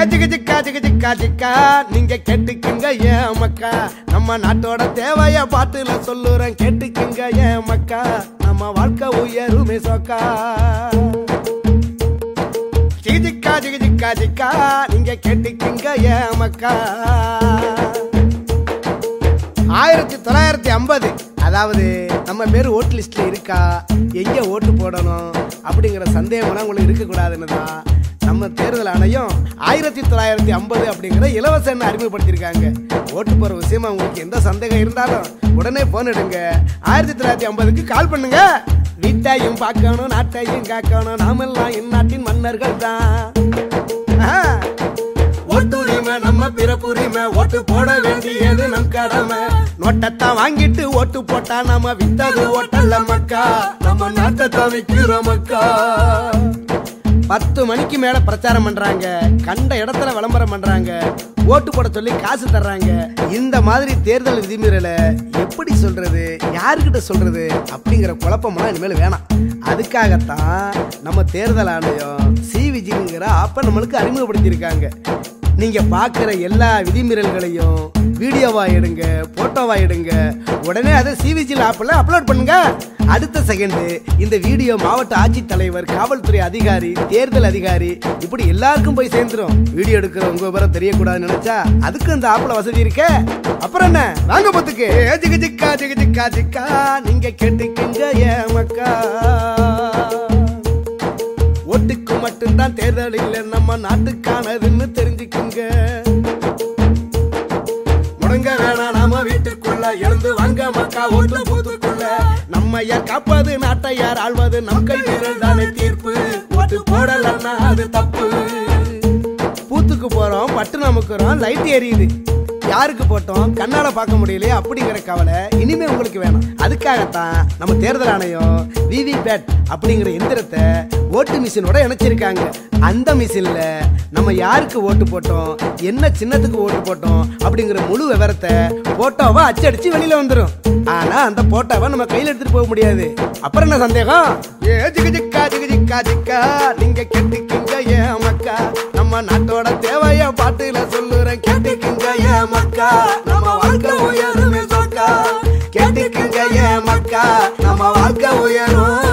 ஜிக ஜிக்கா ஜிக ஜிக்கா ஜிக்கா நீங்க கேட்டுக்குங்க ஏன் மக்கா நம்ம நாட்டோட தேவைய பாட்டுல சொல்லுறேன் கேட்டுக்குங்க ஏன் மக்கா நம்ம வாழ்க்கை உயருமே சொக்கா ஜிக ஜிக்கா ஜிக ஜிக்கா ஜிக்கா நீங்க கேட்டுக்குங்க ஏன் மக்கா ஆயிரத்தி தொள்ளாயிரத்தி ஐம்பது அதாவது நம்ம பேர் ஓட்டு லிஸ்ட்ல இருக்கா எங்க ஓட்டு போடணும் அப்படிங்கிற சந்தேகம்லாம் உங்களுக்கு இருக்கக்கூடாதுன்னு தான் நம்ம தேர்தல் ஆணையம் ஆயிரத்தி தொள்ளாயிரத்தி ஐம்பது அப்படிங்கிற இலவச எண்ணை அறிமுகப்படுத்தியிருக்காங்க ஓட்டு போற விஷயமா உங்களுக்கு எந்த சந்தேகம் இருந்தாலும் உடனே போன் எடுங்க ஆயிரத்தி தொள்ளாயிரத்தி ஐம்பதுக்கு கால் பண்ணுங்க வீட்டையும் பார்க்கணும் நாட்டையும் காக்கணும் நாமெல்லாம் இந்நாட்டின் மன்னர்கள் தான் ஓட்டுரிமை நம்ம பிறப்புரிமை ஓட்டு போட வேண்டியது நம் கடமை நோட்டத்தான் வாங்கிட்டு ஓட்டு போட்டா நம்ம வித்தது ஓட்டல்ல மக்கா நம்ம நாட்டத்தான் விக்கிறோம் மக்கா பத்து மணிக்கு மேல பிரச்சாரம் பண்றாங்க கண்ட இடத்துல விளம்பரம் பண்றாங்க ஓட்டு போட சொல்லி காசு தர்றாங்க இந்த மாதிரி தேர்தல் விதிமீறலை எப்படி சொல்றது யாருக்கிட்ட சொல்றது அப்படிங்கிற குழப்பம்லாம் இனிமேல் வேணாம் அதுக்காகத்தான் நம்ம தேர்தல் ஆணையம் சி விஜிங்கிற ஆப்பை நம்மளுக்கு அறிமுகப்படுத்தியிருக்காங்க நீங்க பாக்குற எல்லா விதிமீறல்களையும் வீடியோவா எடுங்க போட்டோவா எடுங்க உடனே அதை சிவிஜில் ஆப்ல அப்லோட் பண்ணுங்க அடுத்த செகண்ட் இந்த வீடியோ மாவட்ட ஆட்சித்தலைவர் காவல்துறை அதிகாரி தேர்தல் அதிகாரி இப்படி எல்லாருக்கும் போய் சேர்ந்துரும் வீடியோ எடுக்கிற உங்க விவரம் தெரியக்கூடாதுன்னு நினைச்சா அதுக்கு இந்த ஆப்ல வசதி இருக்கே அப்புறம் என்ன வாங்க பத்துக்கு ஜிக ஜிக்கா ஜிக ஜிக்கா ஜிக்கா நீங்க கேட்டுக்குங்க ஏன் மக்கா ஓட்டுக்கு மட்டும்தான் தேர்தல் இல்ல நம்ம நாட்டுக்கானதுன்னு தெரிஞ்சுக்குங்க முடங்க வேணாம் நாம வீட்டுக்குள்ள எழுந்து வாங்க மக்கா ஓட்டு பூத்துக்குள்ள நம்ம யார் காப்பது நாட்டை யார் ஆள்வது நம் கை வீரல் தானே தீர்ப்பு ஓட்டு போடலன்னா அது தப்பு பூத்துக்கு போறோம் பட்டு நமக்குறோம் லைட் எரியுது யாருக்கு போட்டோம் கண்ணால பார்க்க முடியலையே அப்படிங்கிற கவலை இனிமே உங்களுக்கு வேணாம் அதுக்காகத்தான் நம்ம தேர்தல் ஆணையம் விவி பேட் அப்படிங்கிற எந்திரத்தை ஓட்டு மிஷினோட இணைச்சிருக்காங்க அந்த மிஷின்ல நம்ம யாருக்கு ஓட்டு போட்டோம் என்ன சின்னத்துக்கு ஓட்டு போட்டோம் அப்படிங்கிற முழு விவரத்தை போட்டோவை அச்சடிச்சு வெளியில வந்துரும் ஆனா அந்த போட்டோவை நம்ம கையில எடுத்துட்டு போக முடியாது அப்புறம் என்ன சந்தேகம் ஏ ஜிக ஜிக்கா ஜிக ஜிக்கா ஜிக்கா நீங்க கேட்டுக்குங்க ஏன் மக்கா நம்ம நாட்டோட தேவைய பாட்டுல சொல்லுறேன் கேட்டுக்குங்க ஏன் மக்கா நம்ம வாழ்க்கை உயருமே சொக்கா கேட்டுக்குங்க ஏன் மக்கா நம்ம வாழ்க்கை உயரும்